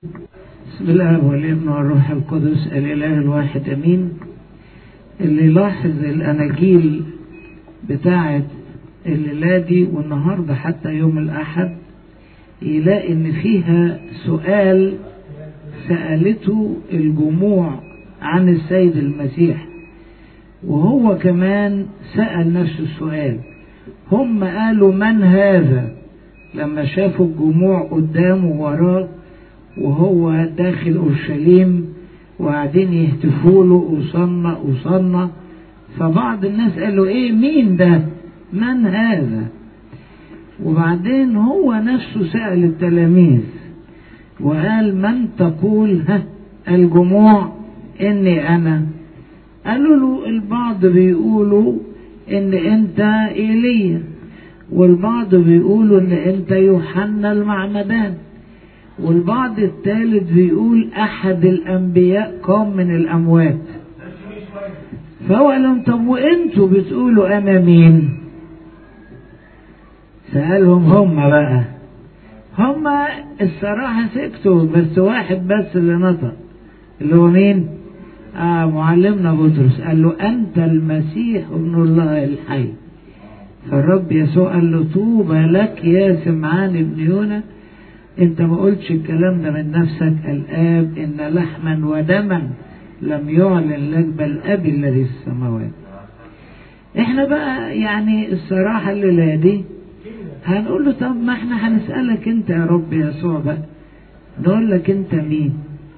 بسم الله والابن والروح القدس الإله الواحد أمين اللي لاحظ الأناجيل بتاعة الليلة دي والنهاردة حتى يوم الأحد يلاقي إن فيها سؤال سألته الجموع عن السيد المسيح وهو كمان سأل نفس السؤال هم قالوا من هذا لما شافوا الجموع قدامه وراه وهو داخل اورشليم وقاعدين يهتفوا له اوصلنا اوصلنا فبعض الناس قالوا ايه مين ده من هذا وبعدين هو نفسه سأل التلاميذ وقال من تقول ها الجموع اني انا قالوا له البعض بيقولوا ان انت ايليا والبعض بيقولوا ان انت يوحنا المعمدان والبعض الثالث بيقول احد الانبياء قام من الاموات فهو قال لهم طب وانتوا بتقولوا انا مين سألهم هم بقى هم الصراحة سكتوا بس واحد بس اللي نطق اللي هو مين آه معلمنا بطرس قال له أنت المسيح ابن الله الحي فالرب يسوع قال له طوبى لك يا سمعان ابن يونا انت ما قلتش الكلام ده من نفسك الآب إن لحما ودما لم يعلن لك بل أبي الذي في السماوات احنا بقى يعني الصراحة الليلة دي هنقول له طب ما احنا هنسألك انت يا رب يسوع بقى نقول لك انت مين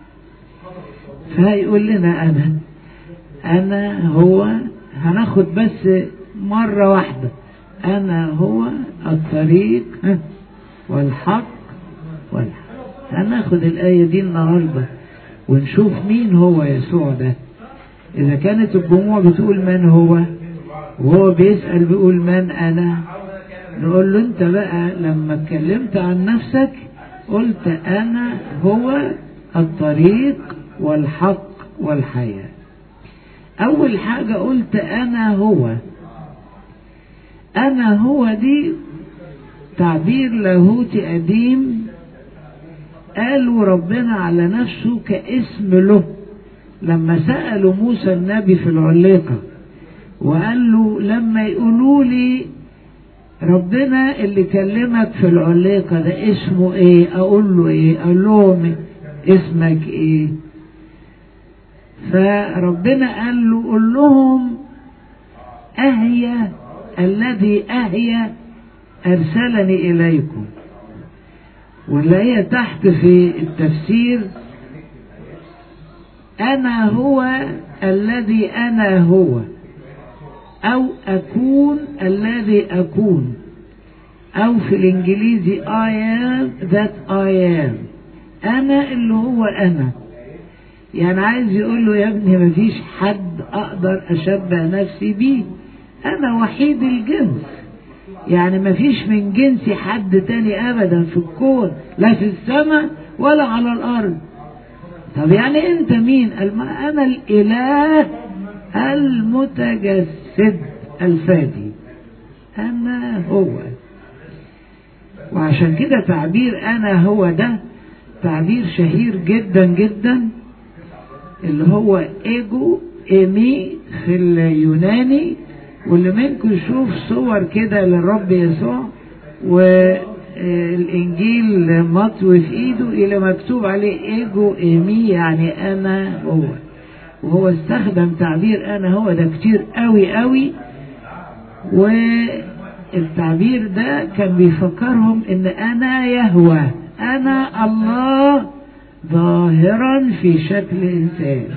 فهيقول لنا انا انا هو هناخد بس مرة واحدة انا هو الطريق والحق والحق هناخد الآية دي النهاردة ونشوف مين هو يسوع ده إذا كانت الجموع بتقول من هو وهو بيسأل بيقول من أنا نقول له أنت بقى لما اتكلمت عن نفسك قلت أنا هو الطريق والحق والحياة أول حاجة قلت أنا هو أنا هو دي تعبير لاهوتي قديم قالوا ربنا على نفسه كاسم له لما سألوا موسى النبي في العليقة وقال له لما يقولوا لي ربنا اللي كلمك في العليقة ده اسمه ايه اقول له ايه اقول لهم اسمك ايه فربنا قال له قول لهم اهيا الذي اهيا ارسلني اليكم واللي هي تحت في التفسير أنا هو الذي أنا هو أو أكون الذي أكون أو في الإنجليزي I am that I am أنا اللي هو أنا يعني عايز يقول له يا ابني مفيش حد أقدر أشبه نفسي بيه أنا وحيد الجنس يعني ما فيش من جنسي حد تاني ابدا في الكون لا في السماء ولا على الارض طب يعني انت مين انا الاله المتجسد الفادي انا هو وعشان كده تعبير انا هو ده تعبير شهير جدا جدا اللي هو ايجو ايمي في اليوناني واللي منكم يشوف صور كده للرب يسوع والانجيل مطوي في ايده الى مكتوب عليه ايجو ايمي يعني انا هو وهو استخدم تعبير انا هو ده كتير قوي قوي والتعبير ده كان بيفكرهم ان انا يهوى انا الله ظاهرا في شكل انسان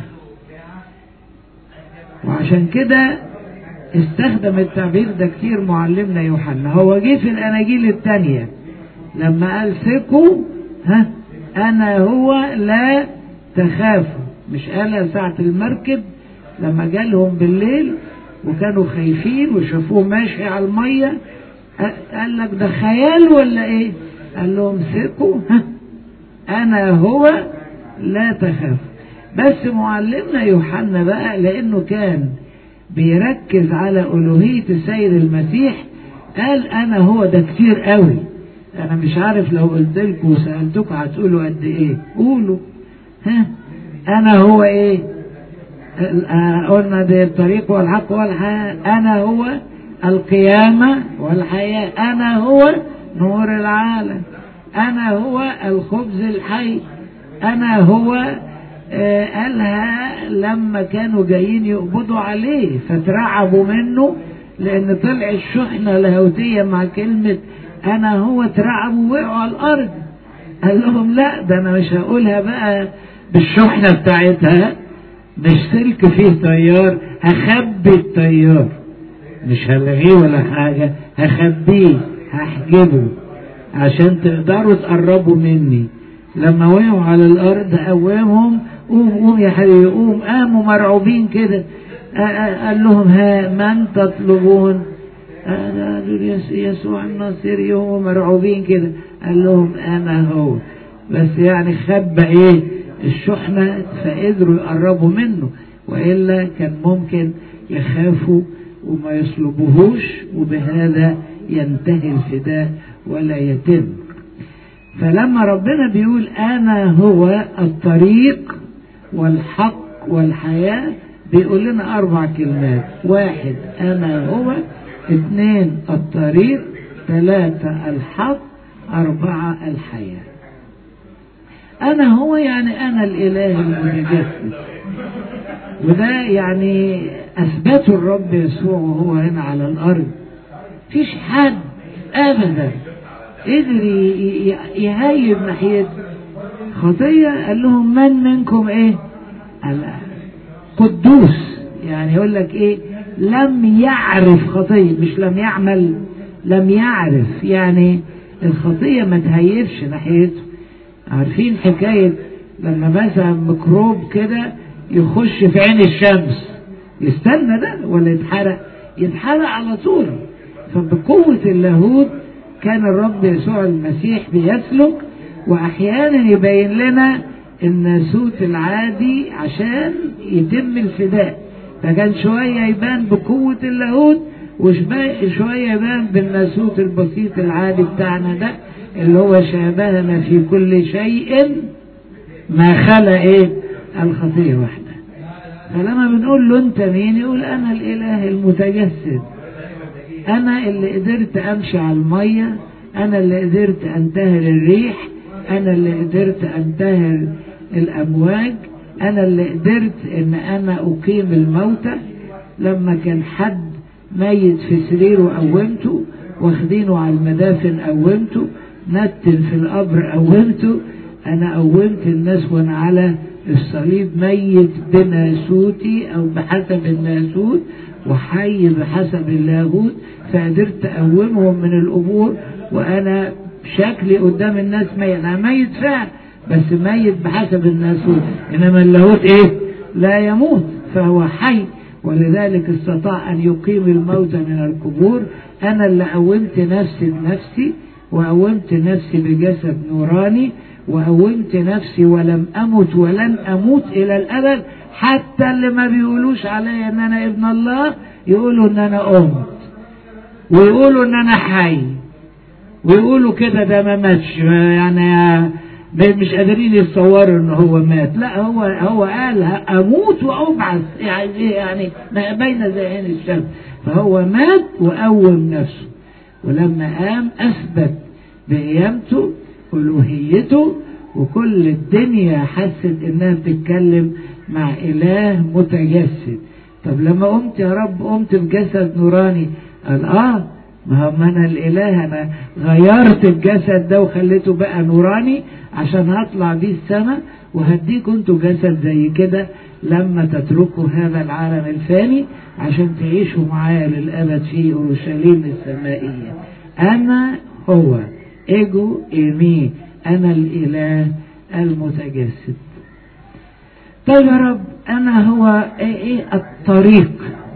وعشان كده استخدم التعبير ده كتير معلمنا يوحنا هو جه في الاناجيل الثانيه لما قال ثقوا ها انا هو لا تخافوا مش قالها ساعة المركب لما جالهم بالليل وكانوا خايفين وشافوه ماشي على المية قال لك ده خيال ولا ايه قال لهم ثقوا ها انا هو لا تخافوا بس معلمنا يوحنا بقى لانه كان بيركز على ألوهية السيد المسيح قال أنا هو ده كتير قوي انا مش عارف لو قلت لكم وسالتكم هتقولوا قد ايه قولوا ها انا هو ايه قلنا ده الطريق والحق والحياة أنا هو القيامة والحياة أنا هو نور العالم أنا هو الخبز الحي أنا هو قالها لما كانوا جايين يقبضوا عليه فترعبوا منه لأن طلع الشحنة اللاهوتية مع كلمة أنا هو ترعبوا وقعوا على الأرض قال لهم لا ده أنا مش هقولها بقى بالشحنة بتاعتها مش سلك فيه طيار هخبي الطيار مش هلغيه ولا حاجة هخبيه هحجبه عشان تقدروا تقربوا مني لما وقعوا على الأرض قوامهم قوم قوم يا حبيبي قوم قاموا مرعوبين كده قال لهم ها من تطلبون قالوا يسوع الناصري هو مرعوبين كده قال لهم أنا هو بس يعني خبى إيه الشحنة فقدروا يقربوا منه وإلا كان ممكن يخافوا وما يصلبوهوش وبهذا ينتهي الفداء ولا يتم فلما ربنا بيقول أنا هو الطريق والحق والحياة بيقول لنا أربع كلمات واحد أنا هو اثنين الطريق ثلاثة الحق أربعة الحياة أنا هو يعني أنا الإله المتجسد وده يعني أثبته الرب يسوع وهو هنا على الأرض فيش حد أبدا قدر يهيب ناحية خطية قال لهم من منكم إيه؟ قال قدوس يعني يقول لك إيه؟ لم يعرف خطية مش لم يعمل لم يعرف يعني الخطية ما تهيبش ناحيته عارفين حكاية لما مثلا ميكروب كده يخش في عين الشمس يستنى ده ولا يتحرق يتحرق على طول فبقوة اللاهوت كان الرب يسوع المسيح بيسلك وأحيانا يبين لنا الناسوت العادي عشان يتم الفداء فكان شوية يبان بقوة اللاهوت وشوية يبان بالناسوت البسيط العادي بتاعنا ده اللي هو شابهنا في كل شيء ما خلا ايه الخطية واحدة فلما بنقول له انت مين يقول انا الاله المتجسد انا اللي قدرت امشي على المية انا اللي قدرت انتهر الريح انا اللي قدرت انتهر الامواج انا اللي قدرت ان انا اقيم الموتى لما كان حد ميت في سريره قومته واخدينه على المدافن قومته نتن في القبر قومته انا قومت الناس وانا على الصليب ميت بناسوتي او بحسب الناسوت وحي بحسب اللاهوت فقدرت اقومهم من القبور وانا شكلي قدام الناس ميت انا ميت فعلا بس ميت بحسب الناسوت انما اللاهوت ايه لا يموت فهو حي ولذلك استطاع ان يقيم الموتى من القبور انا اللي قومت نفسي بنفسي وقومت نفسي بجسد نوراني وقومت نفسي ولم امت ولن اموت الى الابد حتى اللي ما بيقولوش عليا ان انا ابن الله يقولوا ان انا قمت ويقولوا ان انا حي ويقولوا كده ده ما ماتش يعني مش قادرين يتصوروا ان هو مات لا هو هو قال اموت وابعث يعني يعني بين زي عين الشمس فهو مات وقوم نفسه ولما قام اثبت بقيامته الوهيته وكل الدنيا حست انها بتتكلم مع اله متجسد طب لما قمت يا رب قمت بجسد نوراني قال اه ما هو انا الاله انا غيرت الجسد ده وخليته بقى نوراني عشان هطلع بيه السماء وهديكوا انتوا جسد زي كده لما تتركوا هذا العالم الفاني عشان تعيشوا معايا للابد في اورشليم السمائيه انا هو ايجو ايمي انا الاله المتجسد طيب يا رب انا هو ايه, إيه الطريق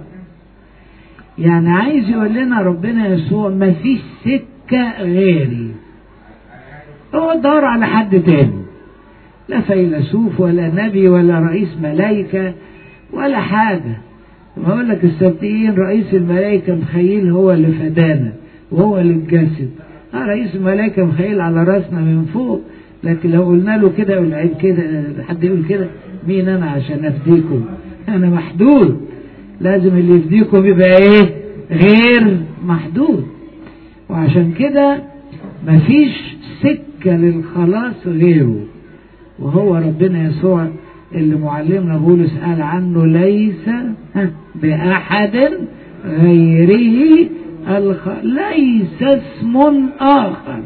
يعني عايز يقول لنا ربنا يسوع ما فيش سكة غيري هو دور على حد تاني لا فيلسوف ولا نبي ولا رئيس ملائكة ولا حاجة بقول لك السبتيين رئيس الملائكة مخيل هو اللي فدانا وهو اللي اتجسد اه رئيس الملائكة مخيل على راسنا من فوق لكن لو قلنا له كده يقول عيب كده حد يقول كده مين انا عشان افديكم انا محدود لازم اللي يفديكم يبقى ايه غير محدود وعشان كده مفيش سكة للخلاص غيره وهو ربنا يسوع اللي معلمنا بولس قال عنه ليس بأحد غيره الخ... ليس اسم آخر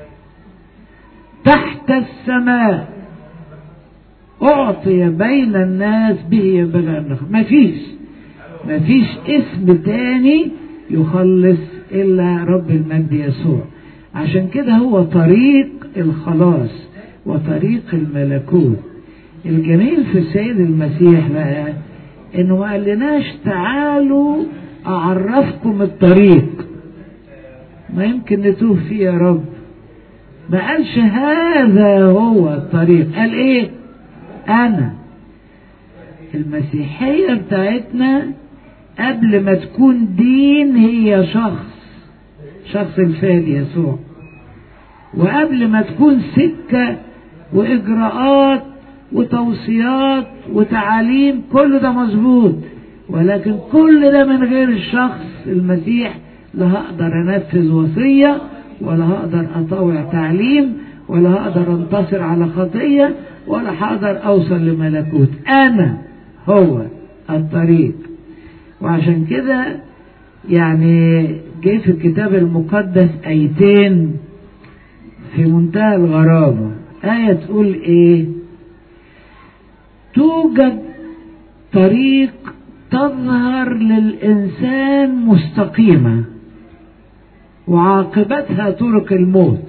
تحت السماء أعطي بين الناس به ينبغي أن نخلص مفيش مفيش اسم تاني يخلص إلا رب المجد يسوع عشان كده هو طريق الخلاص وطريق الملكوت الجميل في السيد المسيح بقى انه ما قالناش تعالوا اعرفكم الطريق ما يمكن نتوه فيه يا رب ما قالش هذا هو الطريق قال ايه انا المسيحية بتاعتنا قبل ما تكون دين هي شخص شخص الفادي يسوع وقبل ما تكون سكة وإجراءات وتوصيات وتعاليم كل ده مظبوط ولكن كل ده من غير الشخص المسيح لا هقدر انفذ وصية ولا هقدر اطوع تعليم ولا هقدر انتصر على خطية ولا هقدر اوصل لملكوت انا هو الطريق وعشان كده يعني جه في الكتاب المقدس ايتين في منتهى الغرابة آية تقول ايه توجد طريق تظهر للإنسان مستقيمة وعاقبتها طرق الموت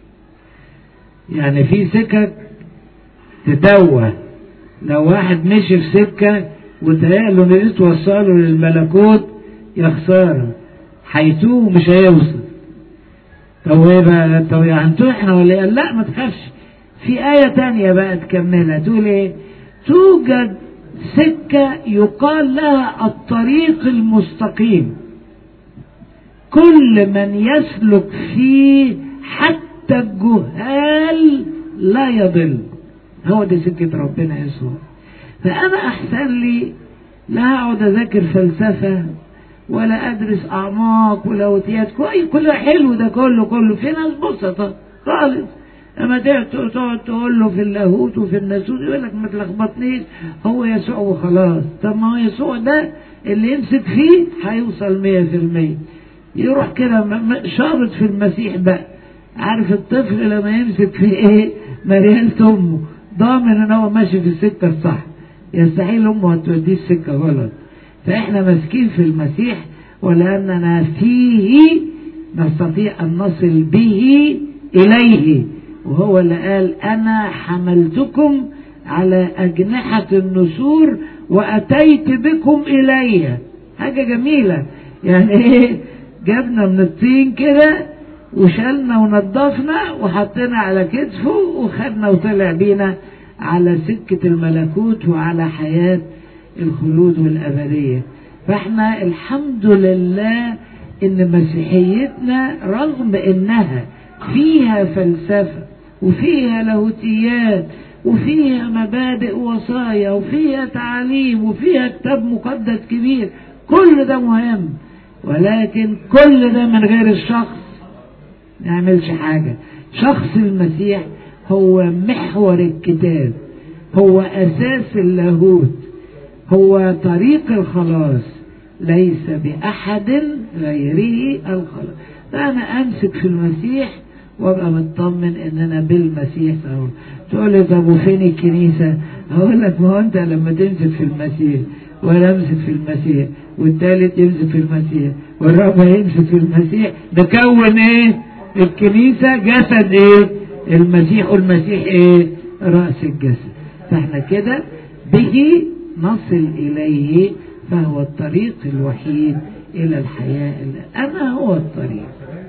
يعني في سكك تتوه لو واحد مشي في سكة وتهيأله ان دي توصله للملكوت يا خسارة هيتوه مش هيوصل طب ايه بقى طب هنتوه احنا ولا ايه لا ما تخافش في آية تانية بقى تكملها تقول ايه توجد سكة يقال لها الطريق المستقيم كل من يسلك فيه حتى الجهال لا يضل هو دي سكة ربنا يسوع فأنا أحسن لي لا أقعد أذاكر فلسفة ولا أدرس أعماق ولا أوتيات كويس كله حلو ده كله كله في ناس بسطة خالص اما تقعد تقول له في اللاهوت وفي الناسوت يقول لك ما تلخبطنيش هو يسوع وخلاص طب ما هو يسوع ده اللي يمسك فيه هيوصل مية في المية يروح كده شابط في المسيح بقى عارف الطفل لما يمسك في ايه مريالة امه ضامن ان هو ماشي في السكة الصح يستحيل امه توديه السكة غلط فاحنا ماسكين في المسيح ولاننا فيه نستطيع ان نصل به اليه وهو اللي قال أنا حملتكم على أجنحة النسور وأتيت بكم إلي حاجة جميلة يعني إيه جبنا من الطين كده وشالنا ونضفنا وحطينا على كتفه وخدنا وطلع بينا على سكة الملكوت وعلى حياة الخلود والأبدية فاحنا الحمد لله ان مسيحيتنا رغم انها فيها فلسفة وفيها لاهوتيات وفيها مبادئ وصايا وفيها تعاليم وفيها كتاب مقدس كبير كل ده مهم ولكن كل ده من غير الشخص ما يعملش حاجة شخص المسيح هو محور الكتاب هو أساس اللاهوت هو طريق الخلاص ليس بأحد غيره الخلاص فأنا أمسك في المسيح وابقى مطمن ان انا بالمسيح اهو تقول لي طب وفين الكنيسه؟ هقول لك ما هو انت لما تمسك في المسيح وانا امسك في المسيح والثالث يمسك في المسيح والرابع يمسك في المسيح نكون ايه؟ الكنيسه جسد ايه؟ المسيح والمسيح ايه؟ راس الجسد فاحنا كده به نصل اليه فهو الطريق الوحيد الى الحياه انا هو الطريق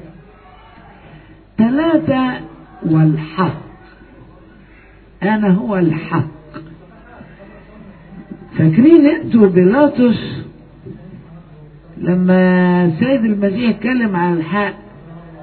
ثلاثة والحق أنا هو الحق فاكرين انتوا بيلاطس لما سيد المسيح اتكلم عن الحق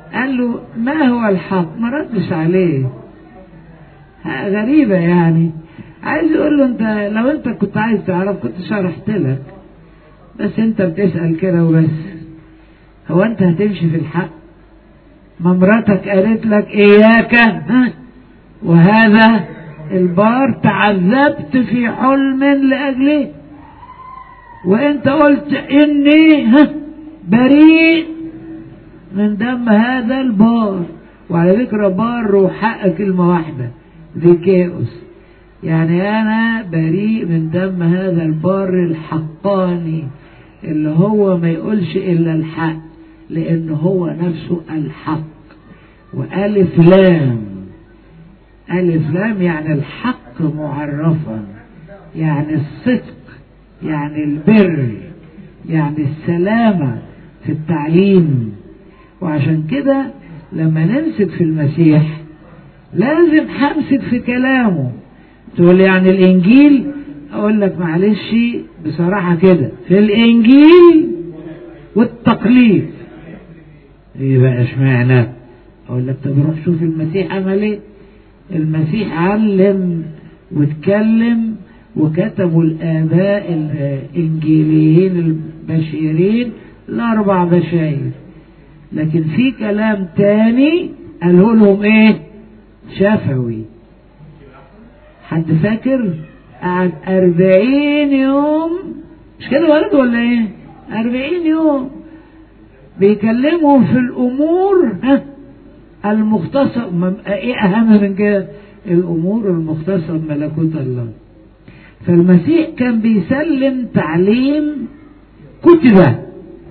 قال له ما هو الحق ما ردش عليه غريبة يعني عايز يقول له انت لو انت كنت عايز تعرف كنت شرحت لك بس انت بتسأل كده وبس هو انت هتمشي في الحق ما مراتك قالت لك اياك ها وهذا البار تعذبت في حلم لاجله وانت قلت اني ها بريء من دم هذا البار وعلى فكرة بار وحق كلمة واحدة ذكاؤس يعني أنا بريء من دم هذا البار الحقاني اللي هو ما يقولش إلا الحق لأن هو نفسه الحق وألف لام ألف لام يعني الحق معرفا يعني الصدق يعني البر يعني السلامة في التعليم وعشان كده لما نمسك في المسيح لازم همسك في كلامه تقول يعني الانجيل اقول لك معلش بصراحة كده في الانجيل والتقليد ايه بقى اشمعنى اقول لك طب روح شوف المسيح عمل ايه المسيح علم واتكلم وكتبوا الاباء الانجيليين البشيرين الاربع بشاير لكن في كلام تاني قاله لهم ايه شفوي حد فاكر قعد أربعين يوم مش كده ولد ولا ايه أربعين يوم بيكلمهم في الأمور ها المختصة ايه أهم من كده الأمور المختصة بملكوت الله فالمسيح كان بيسلم تعليم كتبه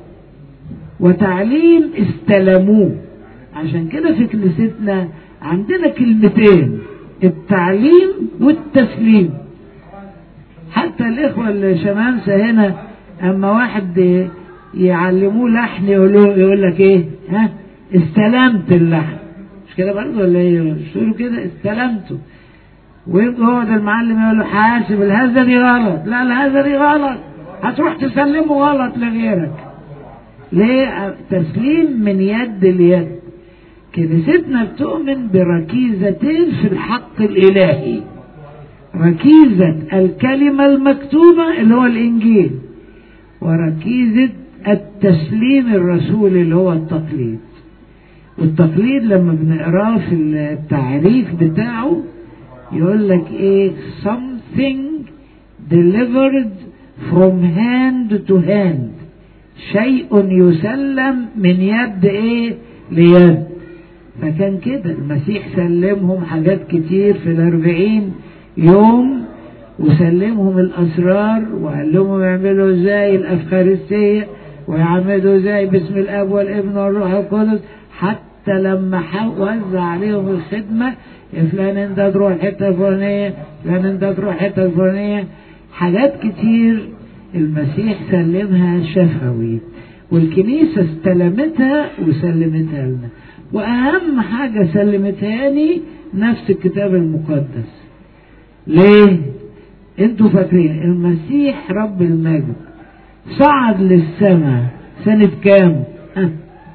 وتعليم استلموه عشان كده في كنيستنا عندنا كلمتين التعليم والتسليم حتى الإخوة الشمامسة هنا أما واحد يعلموه لحن يقولوا يقول لك إيه ها استلمت اللحن مش كده برضه ولا إيه مش تقولوا كده استلمته ويقعد المعلم يقول له حاسب الهذا دي غلط لا الهذا دي غلط هتروح تسلمه غلط لغيرك ليه تسليم من يد ليد كنيستنا بتؤمن بركيزتين في الحق الإلهي ركيزة الكلمة المكتوبة اللي هو الإنجيل وركيزة التسليم الرسولي اللي هو التقليد والتقليد لما بنقراه في التعريف بتاعه يقول لك ايه something delivered from hand to hand شيء يسلم من يد ايه ليد فكان كده المسيح سلمهم حاجات كتير في الاربعين يوم وسلمهم الاسرار وقال لهم يعملوا ازاي الافخارستيه ويعملوا ازاي باسم الاب والابن والروح القدس حتى لما وزع عليهم الخدمه فلان انت تروح الحته الفلانيه فلان انت تروح الحته الفلانيه حاجات كتير المسيح سلمها شفوي والكنيسة استلمتها وسلمتها لنا وأهم حاجة سلمتها لي نفس الكتاب المقدس ليه؟ انتوا فاكرين المسيح رب المجد صعد للسماء سنة كام؟ ها؟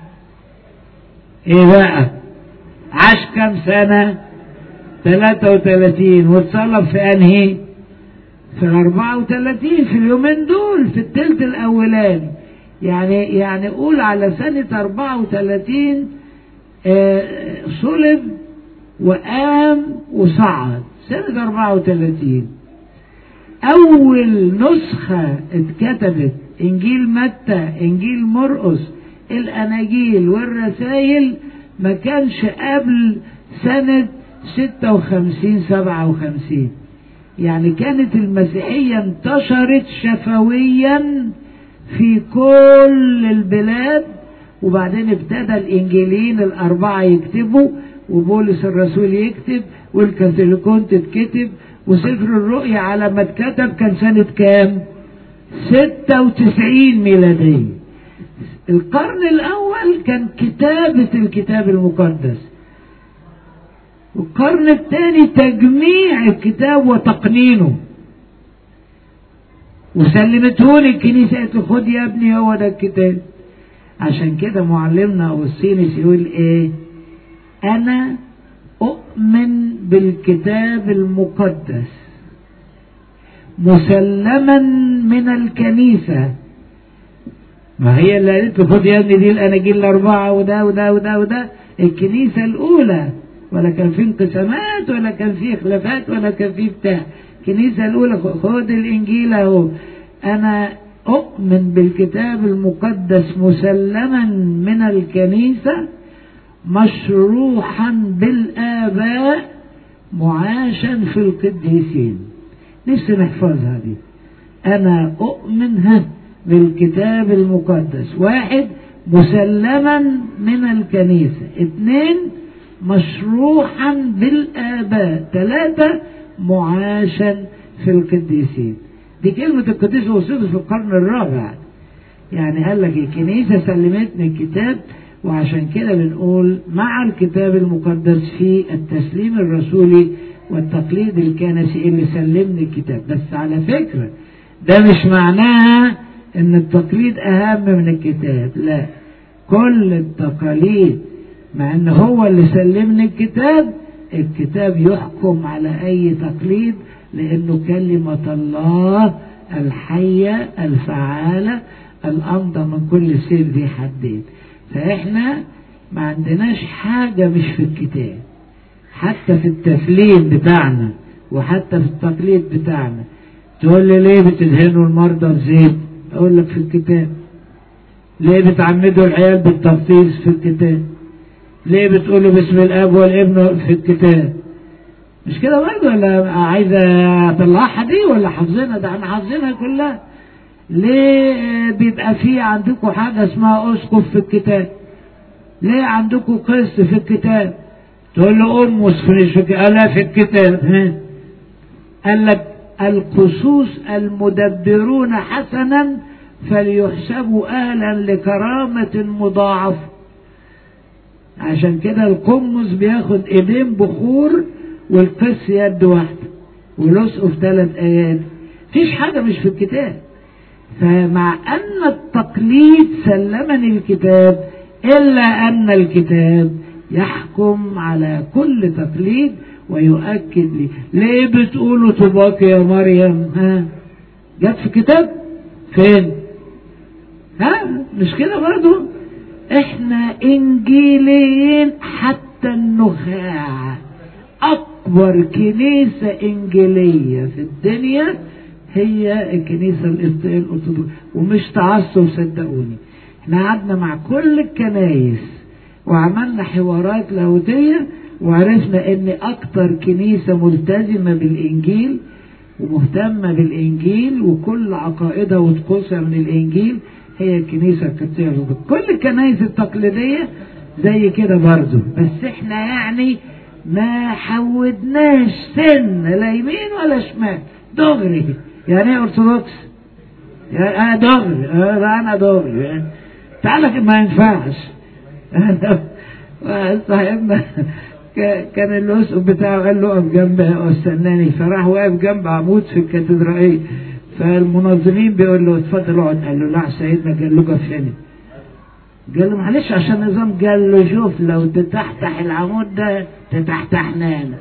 ايه بقى؟ عاش كام سنة؟ 33 واتصلب في انهي؟ في 34 في اليومين دول في التلت الاولاني يعني يعني قول على سنة 34 آه صلب وقام وصعد سنة 34 أول نسخة اتكتبت إنجيل متى إنجيل مرقس الأناجيل والرسائل ما كانش قبل سنة 56 57 يعني كانت المسيحية انتشرت شفويا في كل البلاد وبعدين ابتدى الانجيليين الاربعه يكتبوا وبولس الرسول يكتب والكاثوليكون تتكتب وسفر الرؤيا على ما اتكتب كان سنة كام؟ 96 ميلادية. القرن الأول كان كتابة الكتاب المقدس. والقرن الثاني تجميع الكتاب وتقنينه. وسلمته لي الكنيسة قالت له خد يا ابني هو ده الكتاب عشان كده معلمنا أوسينيس يقول إيه أنا أؤمن بالكتاب المقدس مسلما من الكنيسة ما هي اللي قالت له خد يا ابني دي الأناجيل الأربعة وده وده وده وده الكنيسة الأولى ولا كان في انقسامات ولا كان في خلافات ولا كان في بتاع الكنيسة الأولى خد الإنجيل أهو أنا أؤمن بالكتاب المقدس مسلما من الكنيسة مشروحا بالآباء معاشا في القديسين نفسي نحفظها دي أنا أؤمن بالكتاب المقدس واحد مسلما من الكنيسة اثنين مشروحا بالآباء ثلاثة معاشا في القديسين دي كلمة القديس وصلت في القرن الرابع يعني قال لك الكنيسة سلمتني الكتاب وعشان كده بنقول مع الكتاب المقدس في التسليم الرسولي والتقليد الكنسي اللي سلمني الكتاب بس على فكرة ده مش معناها ان التقليد اهم من الكتاب لا كل التقاليد مع ان هو اللي سلمني الكتاب الكتاب يحكم على اي تقليد لانه كلمة الله الحية الفعالة الامضى من كل سير ذي حدين فاحنا ما عندناش حاجة مش في الكتاب حتى في التسليم بتاعنا وحتى في التقليد بتاعنا تقول لي ليه بتدهنوا المرضى بزيت اقول لك في الكتاب ليه بتعمدوا العيال بالتغطيس في الكتاب ليه بتقولوا باسم الاب والابن في الكتاب مش كده برضه ولا عايزه اطلعها دي ولا حافظينها ده احنا حافظينها كلها ليه بيبقى في عندكم حاجه اسمها اسقف في الكتاب ليه عندكم قس في الكتاب تقول له أمس في الكتاب في الكتاب قال لك القصوص المدبرون حسنا فليحسبوا أهلا لكرامة مضاعفة عشان كده القمص بياخد ايدين بخور والقس يد واحدة والاسقف ثلاث ايات مفيش حاجة مش في الكتاب فمع ان التقليد سلمني الكتاب الا ان الكتاب يحكم على كل تقليد ويؤكد لي ليه بتقولوا طباق يا مريم ها جت في كتاب فين ها مش كده برضو احنا انجيليين حتى النخاع اكبر كنيسة انجيلية في الدنيا هي الكنيسة الارثوذكسية ومش تعصب صدقوني احنا قعدنا مع كل الكنايس وعملنا حوارات لاهوتية وعرفنا ان اكتر كنيسة ملتزمة بالانجيل ومهتمة بالانجيل وكل عقائدها وطقوسها من الانجيل هي الكنيسة القبطية كل الكنائس التقليدية زي كده برضو بس احنا يعني ما حودناش سن لا يمين ولا شمال دغري يعني ايه ارثوذكس يعني انا دغري انا دغري يعني تعالى ما ينفعش صاحبنا كان الاسقف بتاعه قال له اقف جنبي واستناني فراح واقف جنب عمود في الكاتدرائيه فالمنظمين بيقول له اتفضل اقعد قال له لا سيدنا قال له قف هنا قال له معلش عشان النظام قال له شوف لو تتحتح العمود ده تتحتحنا انا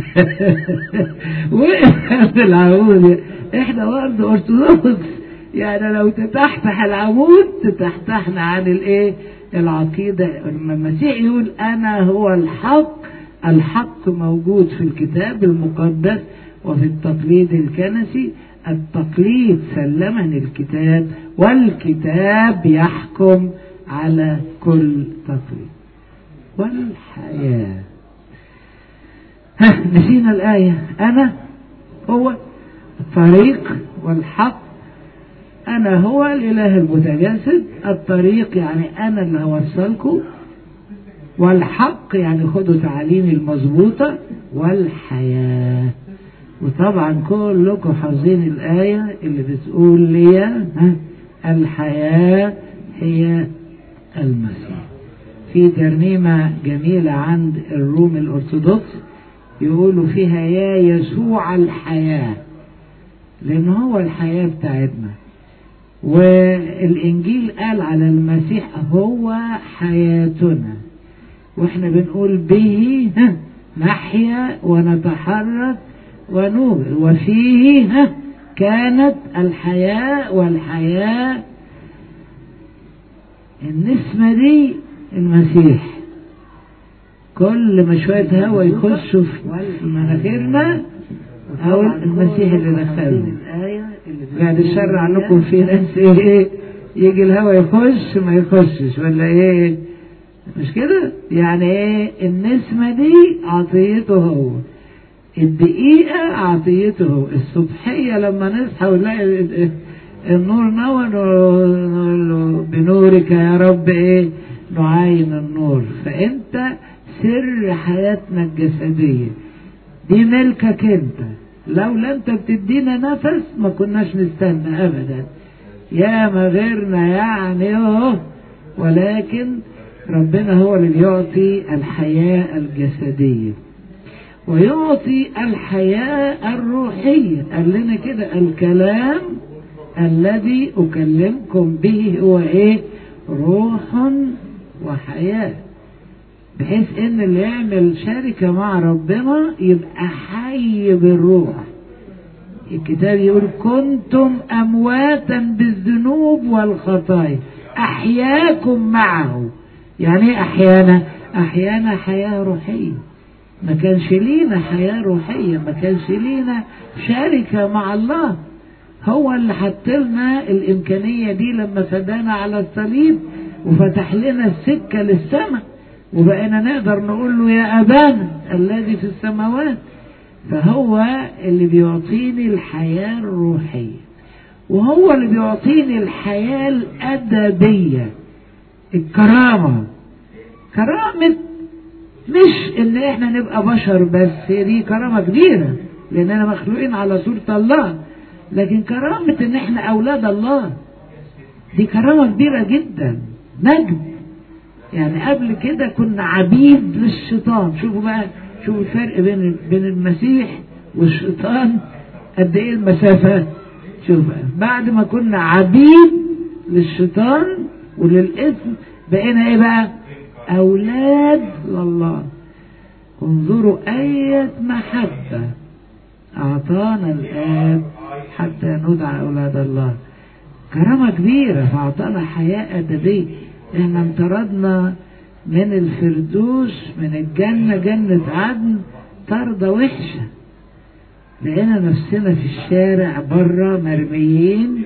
وقف عند العمود احنا برضه ارثوذكس يعني لو تتحتح العمود تتحتحنا عن الايه العقيدة لما المسيح يقول أنا هو الحق الحق موجود في الكتاب المقدس وفي التقليد الكنسي التقليد سلمني الكتاب والكتاب يحكم على كل تقليد والحياة ها نسينا الآية أنا هو الطريق والحق أنا هو الإله المتجسد الطريق يعني أنا اللي هوصلكم والحق يعني خدوا تعاليمي المظبوطة والحياة وطبعا كلكم حافظين الآية اللي بتقول لي ها الحياة هي المسيح في ترنيمة جميلة عند الروم الأرثوذكس يقولوا فيها يا يسوع الحياة لأن هو الحياة بتاعتنا والإنجيل قال على المسيح هو حياتنا واحنا بنقول به نحيا ونتحرك ونور وفيه كانت الحياة والحياة النسمة دي المسيح كل ما شوية هوا يخشوا في مناخيرنا أو المسيح اللي دخلنا بعد الشر عنكم في ناس ايه يجي الهوا يخش ما يخشش ولا ايه مش كده يعني ايه النسمة دي عطيته هو الدقيقة عطيته هو الصبحية لما نصحى ونلاقي النور نور بنورك يا رب ايه نعاين النور فانت سر حياتنا الجسدية دي ملكك انت لو لم بتدينا نفس ما كناش نستنى ابدا يا ما غيرنا يعني اهو ولكن ربنا هو اللي بيعطي الحياة الجسدية ويعطي الحياة الروحية قال لنا كده الكلام الذي أكلمكم به هو إيه روح وحياة بحيث إن اللي يعمل شركة مع ربنا يبقى حي بالروح الكتاب يقول كنتم أمواتا بالذنوب والخطايا أحياكم معه يعني ايه أحيانا أحيانا حياة روحية ما كانش لينا حياة روحية ما كانش لينا شركة مع الله هو اللي حط لنا الإمكانية دي لما فدانا على الصليب وفتح لنا السكة للسماء وبقينا نقدر نقول له يا أبانا الذي في السماوات فهو اللي بيعطيني الحياة الروحية وهو اللي بيعطيني الحياة الأدبية الكرامة كرامة مش ان احنا نبقى بشر بس هي دي كرامة كبيرة لاننا مخلوقين على صورة الله لكن كرامة ان احنا اولاد الله دي كرامة كبيرة جدا مجد يعني قبل كده كنا عبيد للشيطان شوفوا بقى شوفوا الفرق بين بين المسيح والشيطان قد ايه المسافة شوف بعد ما كنا عبيد للشيطان وللإثم بقينا ايه بقى أولاد لله انظروا أية محبة أعطانا الآب حتى ندعى أولاد الله كرامة كبيرة فأعطانا حياة أدبية احنا انطردنا من الفردوس من الجنة جنة عدن طردة وحشة لقينا نفسنا في الشارع بره مرميين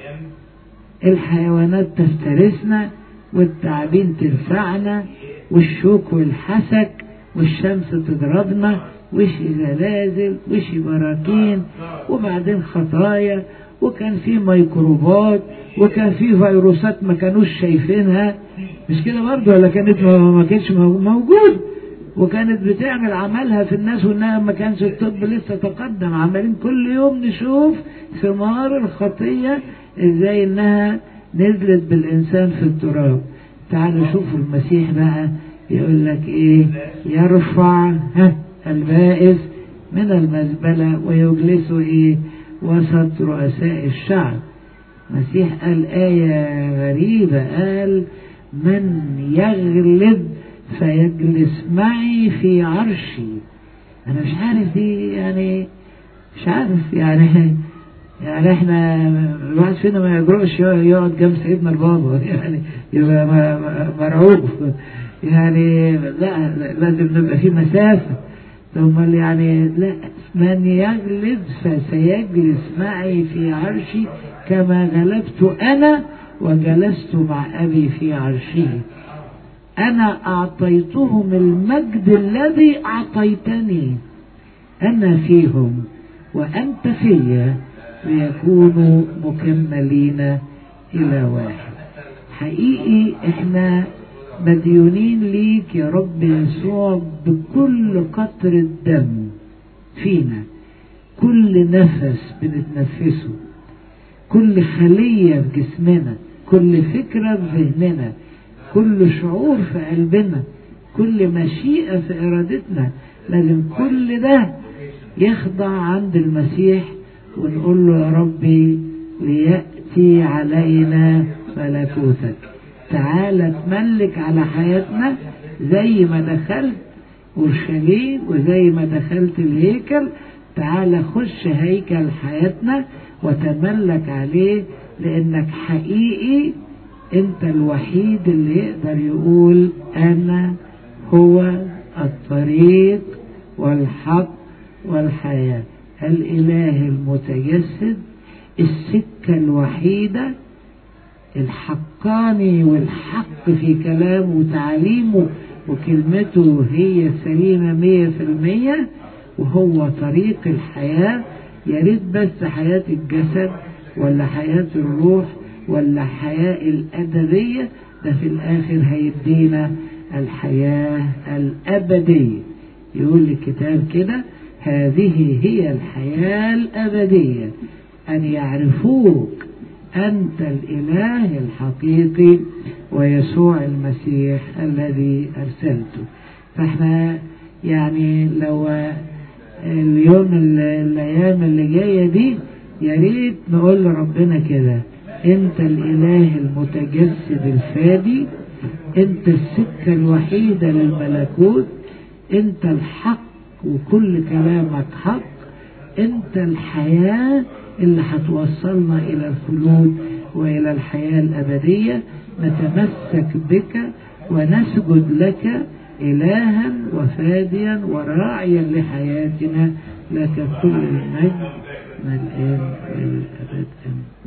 الحيوانات تفترسنا والتعابين تنفعنا والشوك والحسك والشمس تضربنا وشي زلازل وشي براكين وبعدين خطايا وكان في ميكروبات وكان في فيروسات ما كانوش شايفينها مش كده برضه ولا كانت ما كانتش موجود وكانت بتعمل عملها في الناس وانها ما كانش الطب لسه تقدم عمالين كل يوم نشوف ثمار الخطيه ازاي انها نزلت بالإنسان في التراب تعالوا شوفوا المسيح بقى يقول لك إيه يرفع ها البائس من المزبلة ويجلسه إيه وسط رؤساء الشعب المسيح قال آية غريبة قال من يغلب فيجلس معي في عرشي أنا مش عارف دي يعني مش عارف يعني يعني احنا الواحد فينا ما يجرؤش يقعد جنب سيدنا البابا يعني يبقى مرعوب يعني لا لازم نبقى في مسافة ثم يعني لا من يجلس فسيجلس معي في عرشي كما غلبت أنا وجلست مع أبي في عرشه أنا أعطيتهم المجد الذي أعطيتني أنا فيهم وأنت فيا ليكونوا مكملين إلى واحد حقيقي احنا مديونين ليك يا رب يسوع بكل قطرة دم فينا كل نفس بنتنفسه كل خلية في جسمنا كل فكرة في ذهننا كل شعور في قلبنا كل مشيئة في إرادتنا لازم كل ده يخضع عند المسيح ونقول له يا ربي ليأتي يأتي علينا ملكوتك تعالى تملك على حياتنا زي ما دخلت أورشليم وزي ما دخلت الهيكل تعالى خش هيكل حياتنا وتملك عليه لأنك حقيقي أنت الوحيد اللي يقدر يقول أنا هو الطريق والحق والحياة الإله المتجسد السكة الوحيدة الحقاني والحق في كلامه وتعليمه وكلمته هي سليمة مية في المية وهو طريق الحياة يا ريت بس حياة الجسد ولا حياة الروح ولا حياة الأدبية ده في الآخر هيدينا الحياة الأبدية يقول الكتاب كده هذه هي الحياة الأبدية أن يعرفوك أنت الإله الحقيقي ويسوع المسيح الذي أرسلته فاحنا يعني لو اليوم الأيام اللي جاية دي يا ريت نقول لربنا كده أنت الإله المتجسد الفادي أنت السكة الوحيدة للملكوت أنت الحق وكل كلامك حق أنت الحياة اللي هتوصلنا إلى الخلود وإلى الحياة الأبدية نتمسك بك ونسجد لك إلها وفاديا وراعيا لحياتنا لك كل المجد من الآن والأبد آمين